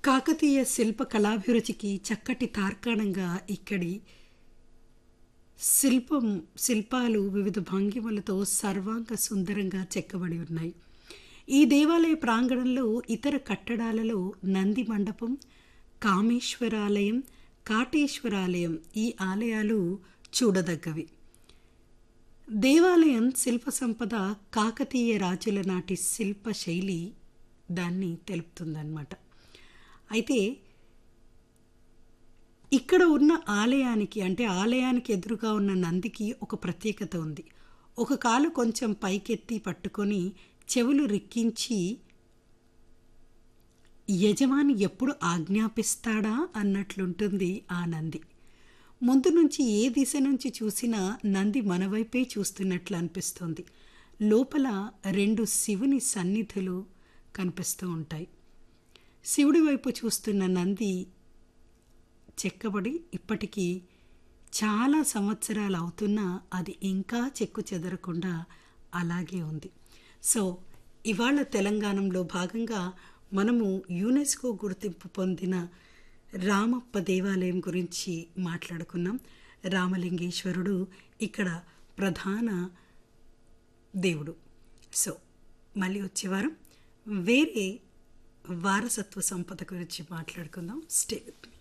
కాకతీయ శిల్ప కళాభిరుచికి చక్కటి తార్కాణంగా ఇక్కడి శిల్పం శిల్పాలు వివిధ భంగిమలతో సర్వాంగ సుందరంగా చెక్కబడి ఉన్నాయి ఈ దేవాలయ ప్రాంగణంలో ఇతర కట్టడాలలో నంది మండపం కామేశ్వరాలయం కాటేశ్వరాలయం ఈ ఆలయాలు చూడదగ్గవి దేవాలయం శిల్ప సంపద కాకతీయ రాజుల నాటి శిల్ప శైలి దాన్ని తెలుపుతుందన్నమాట అయితే ఇక్కడ ఉన్న ఆలయానికి అంటే ఆలయానికి ఎదురుగా ఉన్న నందికి ఒక ప్రత్యేకత ఉంది ఒక కాలు కొంచెం పైకెత్తి పట్టుకొని చెవులు రిక్కించి యజమాని ఎప్పుడు ఆజ్ఞాపిస్తాడా అన్నట్లుంటుంది ఆ నంది ముందు నుంచి ఏ దిశ నుంచి చూసినా నంది మన వైపే చూస్తున్నట్లు అనిపిస్తుంది లోపల రెండు శివుని సన్నిధులు కనిపిస్తూ ఉంటాయి శివుడి వైపు చూస్తున్న నంది చెక్కబడి ఇప్పటికీ చాలా సంవత్సరాలు అవుతున్నా అది ఇంకా చెక్కు చెదరకుండా అలాగే ఉంది సో ఇవాళ తెలంగాణలో భాగంగా మనము యునెస్కో గుర్తింపు పొందిన రామప్ప దేవాలయం గురించి మాట్లాడుకున్నాం రామలింగేశ్వరుడు ఇక్కడ ప్రధాన దేవుడు సో మళ్ళీ వచ్చేవారం వేరే వారసత్వ సంపద గురించి మాట్లాడుకుందాం స్టే విత్ మీ